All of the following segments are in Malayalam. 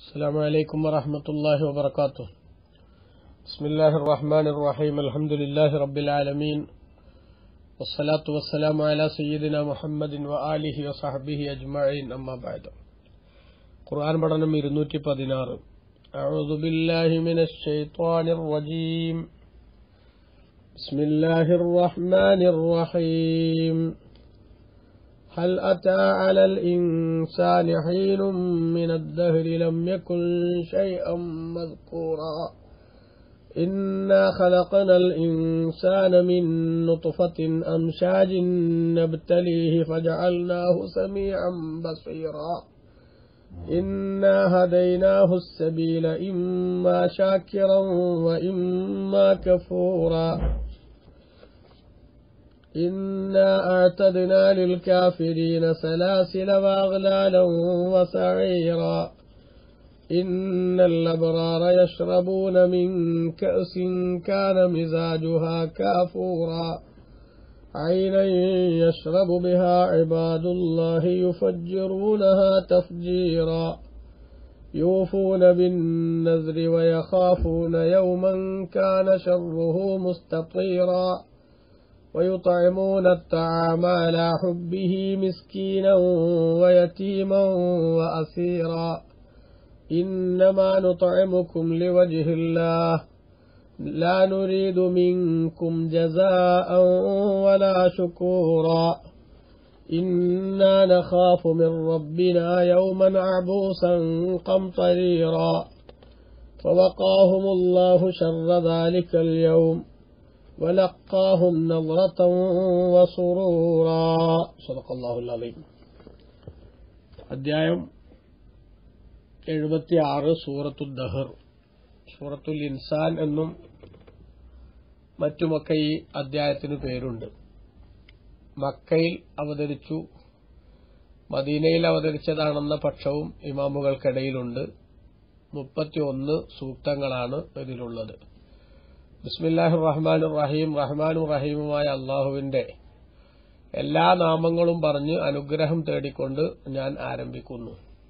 السلام عليكم ورحمة الله وبركاته بسم الله الرحمن الرحيم الحمد لله رب العالمين والصلاة والسلام على سيدنا محمد وآله وصحبه أجمعين أما بعد ഖുർആൻ പഠനം ഇരുന്നൂറ്റി പതിനാറ് أعوذ بالله من الشيطان الرجيم بسم الله الرحمن الرحيم هل أتى على الإنسان حين من الدهر لم يكن شيئا مذكورا إنا خلقنا الإنسان من نطفة أمشاج نبتليه فجعلناه سميعا بصيرا إنا هديناه السبيل إما شاكرا وإما كفورا إنا أعتدنا للكافرين سلاسل وأغلالا وسعيرا إن الأبرار يشربون من كأس كان مزاجها كافورا عينا يشرب بها عباد الله يفجرونها تفجيرا يوفون بالنذر ويخافون يوما كان شره مستطيرا ويطعمون الطعام على حبه مسكينا ويتيما وأسيرا إنما نطعمكم لوجه الله لا نريد منكم جزاء ولا شكورا إنا نخاف من ربنا يوما عبوسا قمطريرا فوقاهم الله شر ذلك اليوم ولقاهم نظرة وسرورا صدق الله العظيم അധ്യായം എഴുപത്തി ആറ് സൂറത്തുൽ ദഹർ സൂറത്തുൽ ഇൻസാൻ എന്നും മറ്റുമൊക്കെ ഈ അധ്യായത്തിന് പേരുണ്ട് മക്കയിൽ അവതരിച്ചു മദീനയിൽ അവതരിച്ചതാണെന്ന പക്ഷവും ഇമാമുകൾക്കിടയിലുണ്ട് മുപ്പത്തിയൊന്ന് സൂക്തങ്ങളാണ് ഇതിലുള്ളത് ബിസ്മില്ലാഹി റഹ്മാൻ റഹീം റഹ്മാനും റഹീമുമായ അള്ളാഹുവിന്റെ എല്ലാ നാമങ്ങളും പറഞ്ഞ് അനുഗ്രഹം തേടിക്കൊണ്ട് ഞാൻ ആരംഭിക്കുന്നു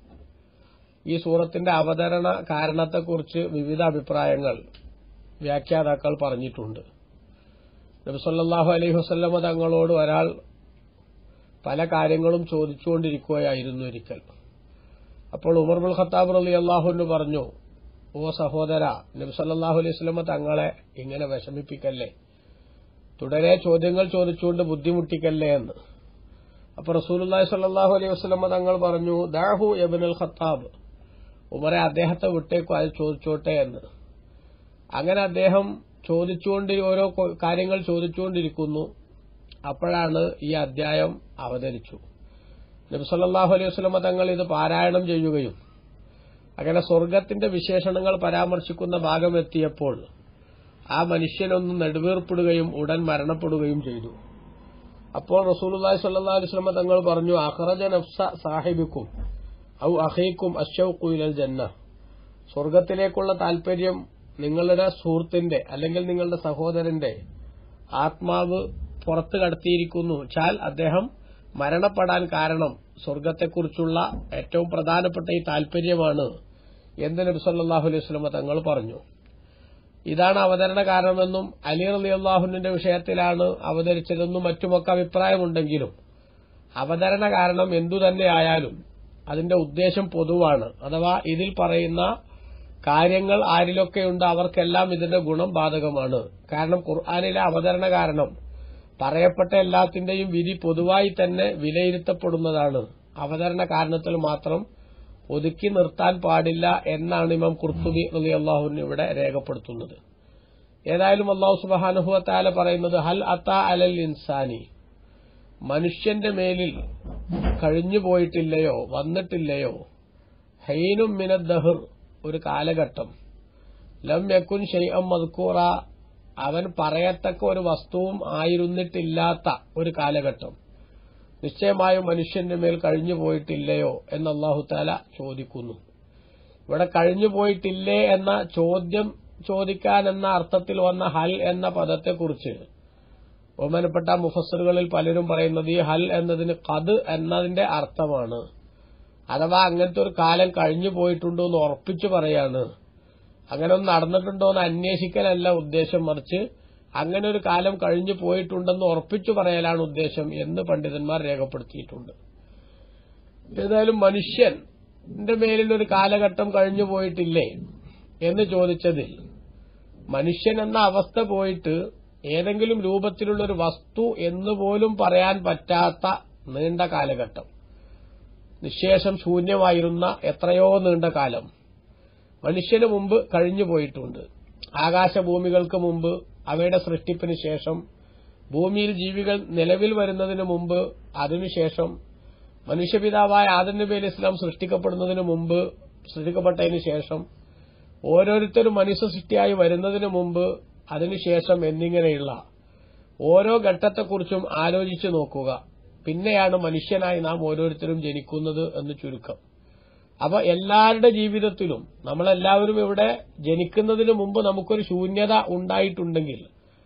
ഈ സൂറത്തിന്റെ അവതരണ കാരണത്തെക്കുറിച്ച് വിവിധ അഭിപ്രായങ്ങൾ വ്യാഖ്യാതാക്കൾ പറഞ്ഞിട്ടുണ്ട് നബിസല്ലാഹു അലൈഹി വസ്ല്ലമ തങ്ങളോട് ഒരാൾ പല കാര്യങ്ങളും ചോദിച്ചുകൊണ്ടിരിക്കുകയായിരുന്നു ഒരിക്കൽ അപ്പോൾ ഉമർ ബുൽ ഖത്താബ് അലി അള്ളാഹുവിന് പറഞ്ഞു ഓ സഹോദര നബ്സല്ലാഹു അലൈഹി സ്വലമ തങ്ങളെ ഇങ്ങനെ വിഷമിപ്പിക്കല്ലേ തുടരെ ചോദ്യങ്ങൾ ചോദിച്ചുകൊണ്ട് ബുദ്ധിമുട്ടിക്കല്ലേ എന്ന് അപ്പൊ റസൂലി സല്ലാഹു അലൈഹി വസ്ലമ തങ്ങൾ പറഞ്ഞു ദാഹു യബിനുൽ ഖത്താബ് ഉമറെ അദ്ദേഹത്തെ വിട്ടേക്കു അത് ചോദിച്ചോട്ടെ എന്ന് അങ്ങനെ അദ്ദേഹം ചോദിച്ചുകൊണ്ട് ഓരോ കാര്യങ്ങൾ ചോദിച്ചുകൊണ്ടിരിക്കുന്നു അപ്പോഴാണ് ഈ അധ്യായം അവതരിച്ചു നബ്സല്ലാഹു അലൈഹി വസ്ലമ തങ്ങൾ ഇത് പാരായണം ചെയ്യുകയും അങ്ങനെ സ്വർഗത്തിന്റെ വിശേഷണങ്ങൾ പരാമർശിക്കുന്ന ഭാഗമെത്തിയപ്പോൾ ആ മനുഷ്യനൊന്ന് നെടുവീർപ്പിടുകയും ഉടൻ മരണപ്പെടുകയും ചെയ്തു അപ്പോൾ റസൂലുല്ലാഹി സ്വല്ലല്ലാഹു അലൈഹി വസല്ലം തങ്ങൾ പറഞ്ഞു അഖറജ നഫ്സ സാഹിബിക്കും ഔ അഖീക്കും അശ്ശൗഖു ഇലൽ ജന്ന സ്വർഗത്തിലേക്കുള്ള താൽപര്യം നിങ്ങളുടെ സുഹൃത്തിന്റെ അല്ലെങ്കിൽ നിങ്ങളുടെ സഹോദരന്റെ ആത്മാവ് പുറത്തു കടത്തിയിരിക്കുന്നു ചാൽ അദ്ദേഹം മരണപ്പെടാൻ കാരണം സ്വർഗത്തെക്കുറിച്ചുള്ള ഏറ്റവും പ്രധാനപ്പെട്ട ഈ താൽപര്യമാണ് എന്ന് നബി സല്ലാഹു അലൈഹി സ്വലമ തങ്ങൾ പറഞ്ഞു ഇതാണ് അവതരണ കാരണമെന്നും അലി അലി അള്ളാഹുവിന്റെ വിഷയത്തിലാണ് അവതരിച്ചതെന്നും മറ്റുമൊക്കെ അഭിപ്രായമുണ്ടെങ്കിലും അവതരണ കാരണം എന്തു തന്നെയായാലും അതിന്റെ ഉദ്ദേശം പൊതുവാണ് അഥവാ ഇതിൽ പറയുന്ന കാര്യങ്ങൾ ആരിലൊക്കെയുണ്ട് അവർക്കെല്ലാം ഇതിന്റെ ഗുണം ബാധകമാണ് കാരണം ഖുർആാനിലെ അവതരണ കാരണം പറയപ്പെട്ട എല്ലാത്തിന്റെയും വിധി പൊതുവായി തന്നെ വിലയിരുത്തപ്പെടുന്നതാണ് അവതരണ കാരണത്തിൽ മാത്രം ഒതുക്കി നിർത്താൻ പാടില്ല എന്നാണ് ഇമാം കുർത്തുബി അലി അള്ളാഹുവിന് ഇവിടെ രേഖപ്പെടുത്തുന്നത് ഏതായാലും അള്ളാഹു സുബാനുഹുവത്താല പറയുന്നത് ഹൽ അത്ത അലൽ ഇൻസാനി മനുഷ്യന്റെ മേലിൽ കഴിഞ്ഞുപോയിട്ടില്ലയോ വന്നിട്ടില്ലയോ ഹൈനും മിനദ്ദഹർ ഒരു കാലഘട്ടം ലം യക്കുൻ ഷെയ്യം മദ്കൂറ അവൻ പറയത്തക്ക ഒരു വസ്തുവും ആയിരുന്നിട്ടില്ലാത്ത ഒരു കാലഘട്ടം നിശ്ചയമായും മനുഷ്യന്റെ മേൽ കഴിഞ്ഞു പോയിട്ടില്ലയോ എന്ന് അള്ളാഹുത്താല ചോദിക്കുന്നു ഇവിടെ കഴിഞ്ഞു പോയിട്ടില്ലേ എന്ന ചോദ്യം ചോദിക്കാൻ എന്ന അർത്ഥത്തിൽ വന്ന ഹൽ എന്ന പദത്തെക്കുറിച്ച് ബഹുമാനപ്പെട്ട മുഫസറുകളിൽ പലരും പറയുന്നത് ഈ ഹൽ എന്നതിന് കത് എന്നതിന്റെ അർത്ഥമാണ് അഥവാ അങ്ങനത്തെ ഒരു കാലം കഴിഞ്ഞു പോയിട്ടുണ്ടോ എന്ന് ഉറപ്പിച്ചു പറയാണ് അങ്ങനെ ഒന്ന് നടന്നിട്ടുണ്ടോ എന്ന് അന്വേഷിക്കലല്ല ഉദ്ദേശം മറിച്ച് അങ്ങനെ ഒരു കാലം കഴിഞ്ഞു പോയിട്ടുണ്ടെന്ന് ഉറപ്പിച്ചു പറയലാണ് ഉദ്ദേശം എന്ന് പണ്ഡിതന്മാർ രേഖപ്പെടുത്തിയിട്ടുണ്ട് ഏതായാലും മനുഷ്യന്റെ മേലിൽ ഒരു കാലഘട്ടം കഴിഞ്ഞു പോയിട്ടില്ലേ എന്ന് ചോദിച്ചതിൽ മനുഷ്യൻ എന്ന അവസ്ഥ പോയിട്ട് ഏതെങ്കിലും രൂപത്തിലുള്ള ഒരു വസ്തു എന്ന് പോലും പറയാൻ പറ്റാത്ത നീണ്ട കാലഘട്ടം നിശേഷം ശൂന്യമായിരുന്ന എത്രയോ നീണ്ട കാലം മനുഷ്യന് മുമ്പ് കഴിഞ്ഞു പോയിട്ടുണ്ട് ആകാശഭൂമികൾക്ക് മുമ്പ് അവയുടെ സൃഷ്ടിപ്പിന് ശേഷം ഭൂമിയിൽ ജീവികൾ നിലവിൽ വരുന്നതിന് മുമ്പ് അതിനുശേഷം മനുഷ്യപിതാവായ ആദം നബി അലി ഇസ്ലാം സൃഷ്ടിക്കപ്പെടുന്നതിന് മുമ്പ് സൃഷ്ടിക്കപ്പെട്ടതിന് ശേഷം ഓരോരുത്തരും മനുഷ്യ സൃഷ്ടിയായി വരുന്നതിന് മുമ്പ് അതിനുശേഷം എന്നിങ്ങനെയുള്ള ഓരോ ഘട്ടത്തെക്കുറിച്ചും ആലോചിച്ചു നോക്കുക പിന്നെയാണ് മനുഷ്യനായി നാം ഓരോരുത്തരും ജനിക്കുന്നത് എന്ന് ചുരുക്കം അപ്പൊ എല്ലാവരുടെ ജീവിതത്തിലും നമ്മളെല്ലാവരും ഇവിടെ ജനിക്കുന്നതിന് മുമ്പ് നമുക്കൊരു ശൂന്യത ഉണ്ടായിട്ടുണ്ടെങ്കിൽ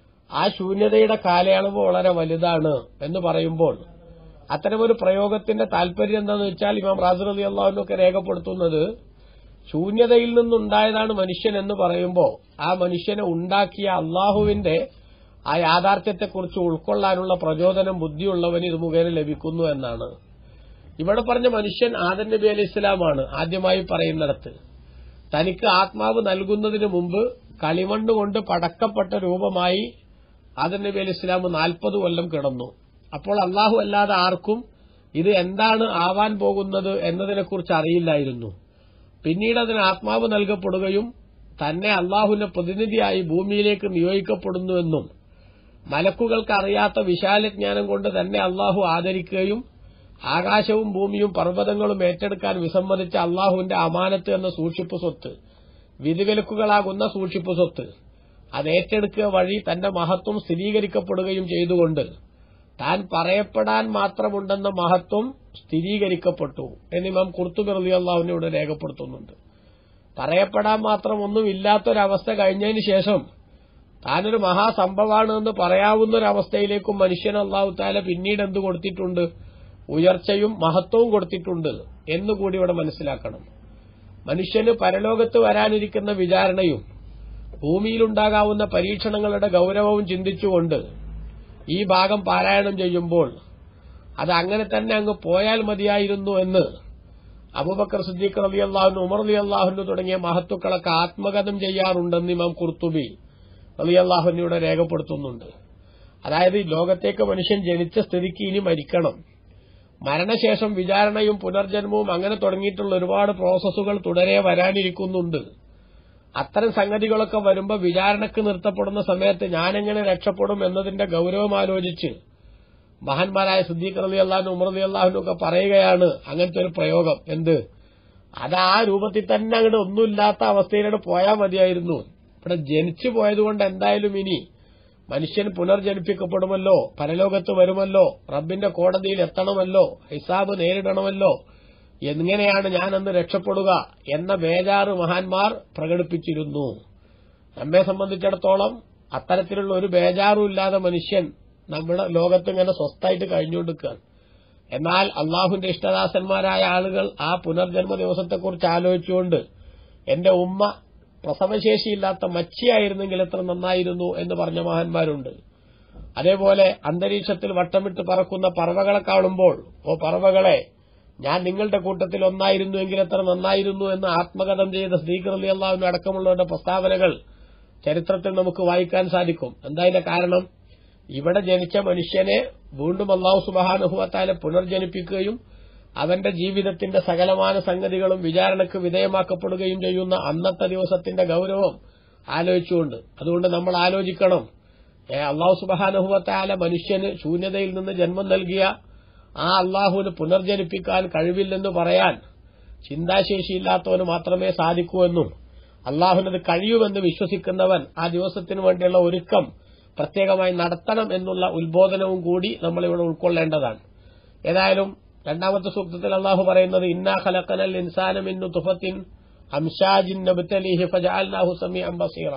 ആ ശൂന്യതയുടെ കാലയളവ് വളരെ വലുതാണ് എന്ന് പറയുമ്പോൾ അത്തരമൊരു പ്രയോഗത്തിന്റെ താല്പര്യം എന്താണെന്ന് വെച്ചാൽ ഇമാം റാസർ അലി അള്ളാഹുനൊക്കെ രേഖപ്പെടുത്തുന്നത് ശൂന്യതയിൽ നിന്നുണ്ടായതാണ് മനുഷ്യൻ എന്ന് പറയുമ്പോൾ ആ മനുഷ്യനെ ഉണ്ടാക്കിയ അള്ളാഹുവിന്റെ ആ യാഥാർത്ഥ്യത്തെക്കുറിച്ച് ഉൾക്കൊള്ളാനുള്ള പ്രചോദനം ബുദ്ധിയുള്ളവന് ഇത് മുഖേന ലഭിക്കുന്നു എന്നാണ് ഇവിടെ പറഞ്ഞ മനുഷ്യൻ ആദൻ നബി അലി ഇസ്ലാമാണ് ആദ്യമായി പറയുന്നിടത്ത് തനിക്ക് ആത്മാവ് നൽകുന്നതിന് മുമ്പ് കളിമണ്ണ് കൊണ്ട് പടക്കപ്പെട്ട രൂപമായി ആദൻ നബി അലി ഇസ്ലാം നാൽപ്പത് കൊല്ലം കിടന്നു അപ്പോൾ അള്ളാഹു അല്ലാതെ ആർക്കും ഇത് എന്താണ് ആവാൻ പോകുന്നത് എന്നതിനെക്കുറിച്ച് അറിയില്ലായിരുന്നു പിന്നീട് അതിന് ആത്മാവ് നൽകപ്പെടുകയും തന്നെ അള്ളാഹുവിന്റെ പ്രതിനിധിയായി ഭൂമിയിലേക്ക് നിയോഗിക്കപ്പെടുന്നുവെന്നും മലക്കുകൾക്ക് അറിയാത്ത വിശാലജ്ഞാനം കൊണ്ട് തന്നെ അള്ളാഹു ആദരിക്കുകയും ആകാശവും ഭൂമിയും പർവ്വതങ്ങളും ഏറ്റെടുക്കാൻ വിസമ്മതിച്ച അള്ളാഹുവിന്റെ അമാനത്ത് എന്ന സൂക്ഷിപ്പ് സ്വത്ത് വിധിവിലക്കുകളാകുന്ന സൂക്ഷിപ്പ് സ്വത്ത് അത് ഏറ്റെടുക്കുക വഴി തന്റെ മഹത്വം സ്ഥിരീകരിക്കപ്പെടുകയും ചെയ്തുകൊണ്ട് താൻ പറയപ്പെടാൻ മാത്രമുണ്ടെന്ന മഹത്വം സ്ഥിരീകരിക്കപ്പെട്ടു എന്നിമാം കുർത്തുബിറലി അള്ളാഹുവിനോട് രേഖപ്പെടുത്തുന്നുണ്ട് പറയപ്പെടാൻ മാത്രം ഒന്നും ഇല്ലാത്തൊരവസ്ഥ കഴിഞ്ഞതിന് ശേഷം താനൊരു മഹാസംഭവമാണ് എന്ന് പറയാവുന്ന ഒരവസ്ഥയിലേക്കും മനുഷ്യൻ അള്ളാഹു താല പിന്നീട് എന്ത് കൊടുത്തിട്ടുണ്ട് ഉയർച്ചയും മഹത്വവും കൊടുത്തിട്ടുണ്ട് എന്നുകൂടി ഇവിടെ മനസ്സിലാക്കണം മനുഷ്യന് പരലോകത്ത് വരാനിരിക്കുന്ന വിചാരണയും ഭൂമിയിലുണ്ടാകാവുന്ന പരീക്ഷണങ്ങളുടെ ഗൌരവവും ചിന്തിച്ചുകൊണ്ട് ഈ ഭാഗം പാരായണം ചെയ്യുമ്പോൾ അത് അങ്ങനെ തന്നെ അങ്ങ് പോയാൽ മതിയായിരുന്നു എന്ന് അബൂബക്കർ സിദ്ദീഖ് റബി അള്ളാഹുന് ഉമർ അലി അള്ളാഹുന് തുടങ്ങിയ മഹത്തുക്കളൊക്കെ ആത്മകഥം ചെയ്യാറുണ്ടെന്ന് ഇമാം കുർത്തുബി റബി അള്ളാഹുനയുടെ രേഖപ്പെടുത്തുന്നുണ്ട് അതായത് ഈ ലോകത്തേക്ക് മനുഷ്യൻ ജനിച്ച സ്ഥിതിക്ക് ഇനി മരിക്കണം മരണശേഷം വിചാരണയും പുനർജന്മവും അങ്ങനെ തുടങ്ങിയിട്ടുള്ള ഒരുപാട് പ്രോസസ്സുകൾ തുടരെ വരാനിരിക്കുന്നുണ്ട് അത്തരം സംഗതികളൊക്കെ വരുമ്പോൾ വിചാരണക്ക് നിർത്തപ്പെടുന്ന സമയത്ത് ഞാനെങ്ങനെ രക്ഷപ്പെടും എന്നതിന്റെ ഗൌരവം ആലോചിച്ച് മഹാന്മാരായ സിദ്ദീഖ് അലി അള്ളാഹുനും ഉമർ അലി അള്ളാഹുനും ഒക്കെ പറയുകയാണ് അങ്ങനത്തെ ഒരു പ്രയോഗം എന്ത് അത് ആ രൂപത്തിൽ തന്നെ അങ്ങോട്ട് ഒന്നുമില്ലാത്ത അവസ്ഥയിലൂടെ പോയാൽ മതിയായിരുന്നു ഇവിടെ ജനിച്ചു പോയതുകൊണ്ട് എന്തായാലും ഇനി മനുഷ്യൻ പുനർജനിപ്പിക്കപ്പെടുമല്ലോ പരലോകത്ത് വരുമല്ലോ റബ്ബിന്റെ കോടതിയിൽ എത്തണമല്ലോ ഹിസാബ് നേരിടണമല്ലോ എങ്ങനെയാണ് ഞാനന്ന് രക്ഷപ്പെടുക എന്ന ബേജാറ് മഹാന്മാർ പ്രകടിപ്പിച്ചിരുന്നു നമ്മെ സംബന്ധിച്ചിടത്തോളം അത്തരത്തിലുള്ള ഒരു ബേജാറും ഇല്ലാതെ മനുഷ്യൻ നമ്മുടെ ലോകത്ത് ഇങ്ങനെ സ്വസ്ഥായിട്ട് കഴിഞ്ഞുകൊണ്ടിരിക്കുകയാണ് എന്നാൽ അള്ളാഹുവിന്റെ ഇഷ്ടദാസന്മാരായ ആളുകൾ ആ പുനർജന്മ ദിവസത്തെക്കുറിച്ച് ആലോചിച്ചുകൊണ്ട് എന്റെ ഉമ്മ പ്രസവശേഷിയില്ലാത്ത മച്ചിയായിരുന്നെങ്കിൽ എത്ര നന്നായിരുന്നു എന്ന് പറഞ്ഞ മഹാന്മാരുണ്ട് അതേപോലെ അന്തരീക്ഷത്തിൽ വട്ടമിട്ട് പറക്കുന്ന പറവകളെ കാണുമ്പോൾ ഓ പറവകളെ ഞാൻ നിങ്ങളുടെ കൂട്ടത്തിൽ ഒന്നായിരുന്നുവെങ്കിൽ എത്ര നന്നായിരുന്നു എന്ന് ആത്മകഥം ചെയ്ത സ്പീക്കർ അലി അള്ളാഹുവിന് അടക്കമുള്ളവരുടെ പ്രസ്താവനകൾ ചരിത്രത്തിൽ നമുക്ക് വായിക്കാൻ സാധിക്കും എന്താ കാരണം ഇവിടെ ജനിച്ച മനുഷ്യനെ വീണ്ടും അള്ളാഹു സുബാനുഹുവത്താലെ പുനർജനിപ്പിക്കുകയും അവന്റെ ജീവിതത്തിന്റെ സകലമാന സംഗതികളും വിചാരണയ്ക്ക് വിധേയമാക്കപ്പെടുകയും ചെയ്യുന്ന അന്നത്തെ ദിവസത്തിന്റെ ഗൌരവം ആലോചിച്ചുകൊണ്ട് അതുകൊണ്ട് നമ്മൾ ആലോചിക്കണം അള്ളാഹു സുബാനുഹുവത്താല മനുഷ്യന് ശൂന്യതയിൽ നിന്ന് ജന്മം നൽകിയ ആ അള്ളാഹുവിന് പുനർജനിപ്പിക്കാൻ കഴിവില്ലെന്ന് പറയാൻ ചിന്താശേഷിയില്ലാത്തവന് മാത്രമേ സാധിക്കൂ എന്നും അള്ളാഹുവിനത് കഴിയുമെന്ന് വിശ്വസിക്കുന്നവൻ ആ ദിവസത്തിനു വേണ്ടിയുള്ള ഒരുക്കം പ്രത്യേകമായി നടത്തണം എന്നുള്ള ഉത്ബോധനവും കൂടി നമ്മളിവിടെ ഉൾക്കൊള്ളേണ്ടതാണ് ഏതായാലും രണ്ടാമത്തെ സൂക്തത്തിൽ അള്ളാഹു പറയുന്നത് ഇന്നാ ഖലഖനൽ ഇൻസാനമിന്നു തുഫത്തിൻ അംഷാജിൻ നബ്തലിഹി ഫജഅൽനാഹു സമീഅൻ ബസീറ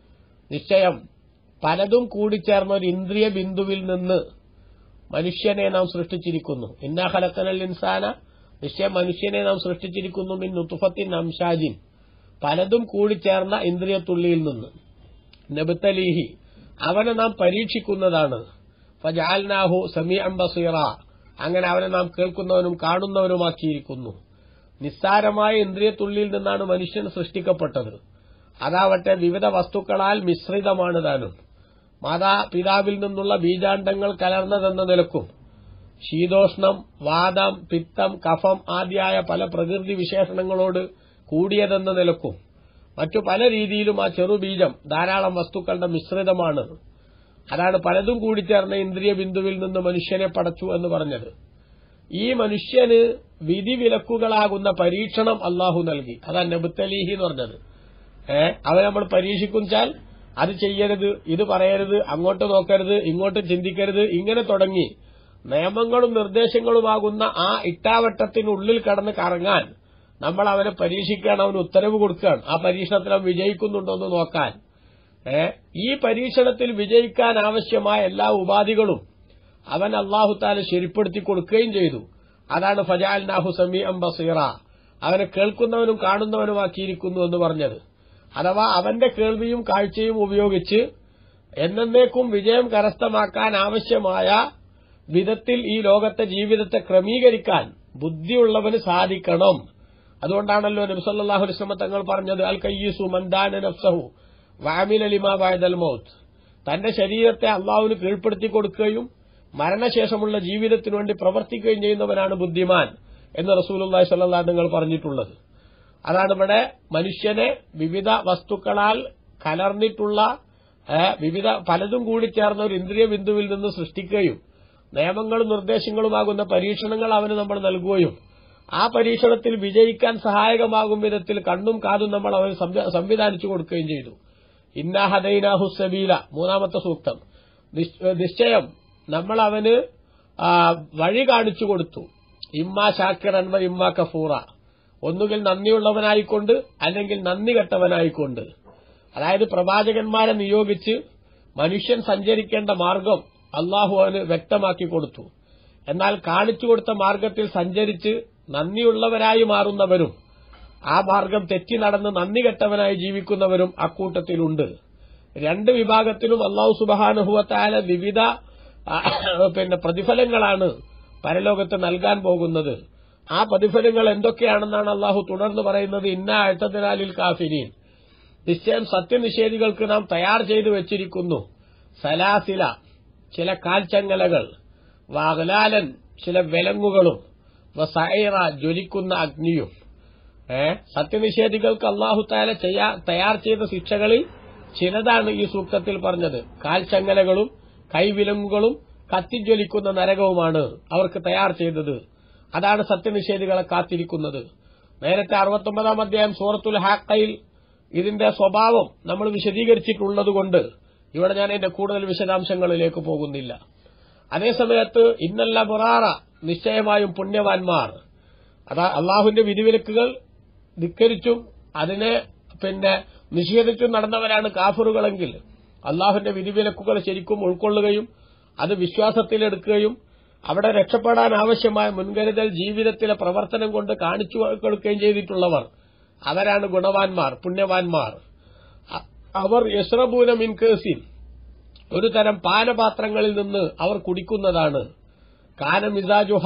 നിശ്ചയം പലതും കൂടിച്ചേർന്ന ഒരു ഇന്ദ്രിയ ബിന്ദുവിൽ നിന്ന് മനുഷ്യനെ നാം സൃഷ്ടിച്ചിരിക്കുന്നു ഇന്നാ ഖലഖനൽ ഇൻസാന നിശ്ചയം മനുഷ്യനെ നാം സൃഷ്ടിച്ചിരിക്കുന്നു മിൻ നുത്തുഫത്തിൻ അംഷാജിൻ പലതും കൂടിച്ചേർന്ന ഇന്ദ്രിയത്തുള്ളിയിൽ നിന്ന് നബുത്തലീഹി അവനെ നാം പരീക്ഷിക്കുന്നതാണ് ഫജാൽനാഹു സമീ ബസീറ അങ്ങനെ അവനെ നാം കേൾക്കുന്നവനും കാണുന്നവനുമാക്കിയിരിക്കുന്നു നിസ്സാരമായ ഇന്ദ്രിയത്തുള്ളിയിൽ നിന്നാണ് മനുഷ്യൻ സൃഷ്ടിക്കപ്പെട്ടത് അതാവട്ടെ വിവിധ വസ്തുക്കളാൽ മിശ്രിതമാണ് താനും മാതാപിതാവിൽ നിന്നുള്ള ബീജാണ്ടങ്ങൾ കലർന്നതെന്ന നിലക്കും ശീതോഷ്ണം വാദം പിത്തം കഫം ആദ്യായ പല പ്രകൃതി വിശേഷണങ്ങളോട് കൂടിയതെന്ന നിലക്കും മറ്റു പല രീതിയിലും ആ ചെറുബീജം ധാരാളം വസ്തുക്കളുടെ മിശ്രിതമാണ് അതാണ് പലതും കൂടിച്ചേർന്ന ഇന്ദ്രിയ ബിന്ദുവിൽ നിന്ന് മനുഷ്യനെ പടച്ചു എന്ന് പറഞ്ഞത് ഈ മനുഷ്യന് വിധിവിലക്കുകളാകുന്ന പരീക്ഷണം അള്ളാഹു നൽകി അതാ നബുത്തലീഹി എന്ന് പറഞ്ഞത് ഏ അവൻ നമ്മൾ പരീക്ഷിക്കുച്ചാൽ അത് ചെയ്യരുത് ഇത് പറയരുത് അങ്ങോട്ട് നോക്കരുത് ഇങ്ങോട്ട് ചിന്തിക്കരുത് ഇങ്ങനെ തുടങ്ങി നിയമങ്ങളും നിർദ്ദേശങ്ങളുമാകുന്ന ആ ഇട്ടാവട്ടത്തിനുള്ളിൽ കടന്ന് കറങ്ങാൻ നമ്മൾ അവനെ പരീക്ഷിക്കുകയാണ് അവന് ഉത്തരവ് കൊടുക്കുകയാണ് ആ പരീക്ഷണത്തിൽ അവൻ വിജയിക്കുന്നുണ്ടോ എന്ന് നോക്കാൻ ഏ ഈ പരീക്ഷണത്തിൽ വിജയിക്കാൻ ആവശ്യമായ എല്ലാ ഉപാധികളും അവൻ അള്ളാഹുത്താല ശരിപ്പെടുത്തി കൊടുക്കുകയും ചെയ്തു അതാണ് ഫജാൽ നാഹു സമീ അം ബസീറ അവനെ കേൾക്കുന്നവനും കാണുന്നവനുമാക്കിയിരിക്കുന്നു എന്ന് പറഞ്ഞത് അഥവാ അവന്റെ കേൾവിയും കാഴ്ചയും ഉപയോഗിച്ച് എന്നേക്കും വിജയം കരസ്ഥമാക്കാൻ ആവശ്യമായ വിധത്തിൽ ഈ ലോകത്തെ ജീവിതത്തെ ക്രമീകരിക്കാൻ ബുദ്ധിയുള്ളവന് സാധിക്കണം അതുകൊണ്ടാണല്ലോ നബ്സല്ലാഹു അലിസ്ലമ തങ്ങൾ പറഞ്ഞത് അൽ കയ്യീസു മന്ദാന നഫ്സഹു വാമിൽ അലിമാ ബായദൽ മൗത്ത് തന്റെ ശരീരത്തെ അള്ളാഹുവിന് കീഴ്പ്പെടുത്തി കൊടുക്കുകയും മരണശേഷമുള്ള ജീവിതത്തിനു വേണ്ടി പ്രവർത്തിക്കുകയും ചെയ്യുന്നവനാണ് ബുദ്ധിമാൻ എന്ന് റസൂലുള്ളാഹി സ്വല്ലല്ലാഹു നിങ്ങൾ പറഞ്ഞിട്ടുള്ളത് അതാണ് ഇവിടെ മനുഷ്യനെ വിവിധ വസ്തുക്കളാൽ കലർന്നിട്ടുള്ള ഏ, വിവിധ പലതും കൂടി ചേർന്ന ഒരു ഇന്ദ്രിയ ബിന്ദുവിൽ നിന്ന് സൃഷ്ടിക്കുകയും നിയമങ്ങളും നിർദ്ദേശങ്ങളുമാകുന്ന പരീക്ഷണങ്ങൾ അവന് നമ്മൾ നൽകുകയും ആ പരീക്ഷണത്തിൽ വിജയിക്കാൻ സഹായകമാകും വിധത്തിൽ കണ്ണും കാതും നമ്മൾ അവന് സംവി- സംവിധാനിച്ചു കൊടുക്കുകയും ചെയ്തു ഇന്നാ ഹദൈനാഹു സബീല മൂന്നാമത്തെ സൂക്തം നിശ്ച- നിശ്ചയം നമ്മൾ അവന് ആ, വഴി കാണിച്ചു കൊടുത്തു ഇമ്മാ ഷാക്കിറൻ വ ഇമ്മാ കഫൂറ ഒന്നുകിൽ നന്ദിയുള്ളവനായിക്കൊണ്ട് അല്ലെങ്കിൽ നന്ദി കെട്ടവനായിക്കൊണ്ട് അതായത് പ്രവാചകന്മാരെ നിയോഗിച്ച് മനുഷ്യൻ സഞ്ചരിക്കേണ്ട മാർഗം അള്ളാഹു അവന് വ്യക്തമാക്കി കൊടുത്തു എന്നാൽ കാണിച്ചു കൊടുത്ത മാർഗത്തിൽ സഞ്ചരിച്ച് നന്ദിയുള്ളവരായി മാറുന്നവരും ആ മാർഗം തെറ്റി നടന്ന് നന്ദി കെട്ടവനായി ജീവിക്കുന്നവരും അക്കൂട്ടത്തിലുണ്ട് രണ്ട് വിഭാഗത്തിലും അള്ളാഹു സുബഹാനുഭവത്തായ വിവിധ ആ, പിന്നെ പ്രതിഫലങ്ങളാണ് പരലോകത്ത് നൽകാൻ പോകുന്നത് ആ പ്രതിഫലങ്ങൾ എന്തൊക്കെയാണെന്നാണ് അള്ളാഹു തുടർന്ന് പറയുന്നത് ഇന്ന അഴ്ത്തതിനാലിൽ കാഫിരീൻ നിശ്ചയം സത്യനിഷേധികൾക്ക് നാം തയ്യാർ ചെയ്തു വെച്ചിരിക്കുന്നു സലാസില ചില കാൽച്ചങ്ങലകൾ വാഹലാലൻ ചില വിലങ്ങുകളും വസൈറ ജ്വലിക്കുന്ന അഗ്നിയും ഏ സത്യനിഷേധികൾക്ക് അള്ളാഹു താല തയ്യാർ ചെയ്ത ശിക്ഷകളിൽ ചിലതാണ് ഈ സൂക്തത്തിൽ പറഞ്ഞത് കാൽച്ചങ്ങലകളും കൈവിലങ്ങുകളും കത്തിജ്വലിക്കുന്ന നരകവുമാണ് അവർക്ക് തയ്യാർ ചെയ്തത് അതാണ് സത്യനിഷേധികളെ കാത്തിരിക്കുന്നത് നേരത്തെ അറുപത്തൊമ്പതാം അധ്യായം സൂറത്തുൽ ഹാക്കയിൽ ഇതിന്റെ സ്വഭാവം നമ്മൾ വിശദീകരിച്ചിട്ടുള്ളതുകൊണ്ട് ഇവിടെ ഞാൻ എന്റെ കൂടുതൽ വിശദാംശങ്ങളിലേക്ക് പോകുന്നില്ല അതേസമയത്ത് ഇന്നല്ല ബുറാറ നിശ്ചയമായും പുണ്യവാന്മാർ അതാ അള്ളാഹുവിന്റെ വിധിവിലക്കുകൾ ധിക്കരിച്ചും അതിനെ പിന്നെ നിഷേധിച്ചും നടന്നവരാണ് കാഫറുകളെങ്കിൽ അള്ളാഹുവിന്റെ വിധിവിലക്കുകൾ ശരിക്കും ഉൾക്കൊള്ളുകയും അത് വിശ്വാസത്തിലെടുക്കുകയും അവിടെ രക്ഷപ്പെടാൻ ആവശ്യമായ മുൻകരുതൽ ജീവിതത്തിലെ പ്രവർത്തനം കൊണ്ട് കാണിച്ചു കൊടുക്കുകയും ചെയ്തിട്ടുള്ളവർ അവരാണ് ഗുണവാന്മാർ പുണ്യവാന്മാർ അ- അവർ യശ്രബൂന മിൻ കേസിൻ ഒരു തരം പാനപാത്രങ്ങളിൽ നിന്ന് അവർ കുടിക്കുന്നതാണ് കാന മിസാജുഹ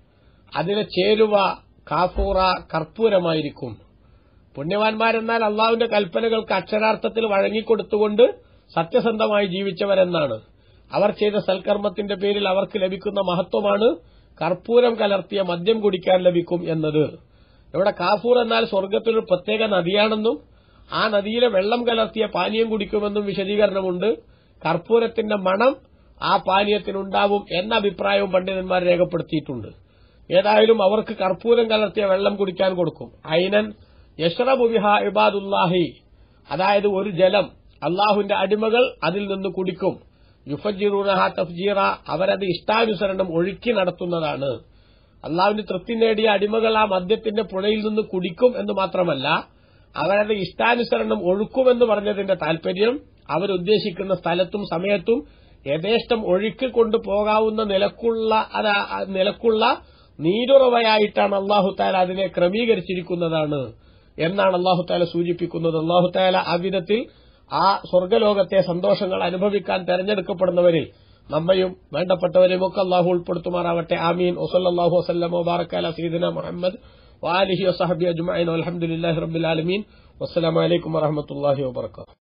അതിലെ ചേരുവ കാഫൂറ കർപ്പൂരമായിരിക്കും പുണ്യവാന്മാരെന്നാൽ അള്ളാഹുവിന്റെ കൽപ്പനകൾക്ക് അക്ഷരാർത്ഥത്തിൽ വഴങ്ങിക്കൊടുത്തുകൊണ്ട് സത്യസന്ധമായി ജീവിച്ചവരെന്നാണ് അവർ ചെയ്ത സൽക്കർമ്മത്തിന്റെ പേരിൽ അവർക്ക് ലഭിക്കുന്ന മഹത്വമാണ് കർപ്പൂരം കലർത്തിയ മദ്യം കുടിക്കാൻ ലഭിക്കും എന്നത് ഇവിടെ കാഫൂർ എന്നാൽ സ്വർഗത്തിലൊരു പ്രത്യേക നദിയാണെന്നും ആ നദിയിലെ വെള്ളം കലർത്തിയ പാനീയം കുടിക്കുമെന്നും വിശദീകരണമുണ്ട് കർപ്പൂരത്തിന്റെ മണം ആ പാനീയത്തിനുണ്ടാവും എന്ന അഭിപ്രായവും പണ്ഡിതന്മാർ രേഖപ്പെടുത്തിയിട്ടുണ്ട് ഏതായാലും അവർക്ക് കർപ്പൂരം കലർത്തിയ വെള്ളം കുടിക്കാൻ കൊടുക്കും ഐനൻ യഷ്റബുബിഹ ഇബാദുല്ലാഹി അതായത് ഒരു ജലം അള്ളാഹുവിന്റെ അടിമകൾ അതിൽ നിന്ന് കുടിക്കും യുഫജിറൂനഹ തഫ്ജീറ അവരത് ഇഷ്ടാനുസരണം ഒഴുക്കി നടത്തുന്നതാണ് അള്ളാഹുവിന്റെ തൃപ്തി നേടിയ അടിമകൾ ആ മദ്യത്തിന്റെ പുഴയിൽ നിന്ന് കുടിക്കും എന്ന് മാത്രമല്ല അവരത് ഇഷ്ടാനുസരണം ഒഴുക്കുമെന്ന് പറഞ്ഞതിന്റെ താൽപര്യം അവരുദ്ദേശിക്കുന്ന സ്ഥലത്തും സമയത്തും യഥേഷ്ടം ഒഴുക്കി കൊണ്ടുപോകാവുന്ന നിലക്കുള്ള അത- നിലക്കുള്ള നീരുറവയായിട്ടാണ് അള്ളാഹു താല അതിനെ ക്രമീകരിച്ചിരിക്കുന്നതാണ് എന്നാണ് അള്ളാഹു താല സൂചിപ്പിക്കുന്നത് അള്ളാഹു താല ആ വിധത്തിൽ ആ സ്വർഗലോകത്തെ സന്തോഷങ്ങൾ അനുഭവിക്കാൻ തെരഞ്ഞെടുക്കപ്പെടുന്നവരിൽ നമ്മയും വേണ്ടപ്പെട്ടവരെയും ഒക്കെ അള്ളാഹു ഉൾപ്പെടുത്തുമാറാവട്ടെ ആമീൻ ഒസല്ലാഹു വസ്ലം മുബാറക്കാല സീദന മുഹമ്മദ് വാലിഹി വസഹബി അജ്മൈൻ അലഹമുല്ലാഹി റബ്ബിൽ ആലമീൻ വസ്സലാമലൈക്കും വറഹമത്തല്ലാഹി വാബർക്കാത്തു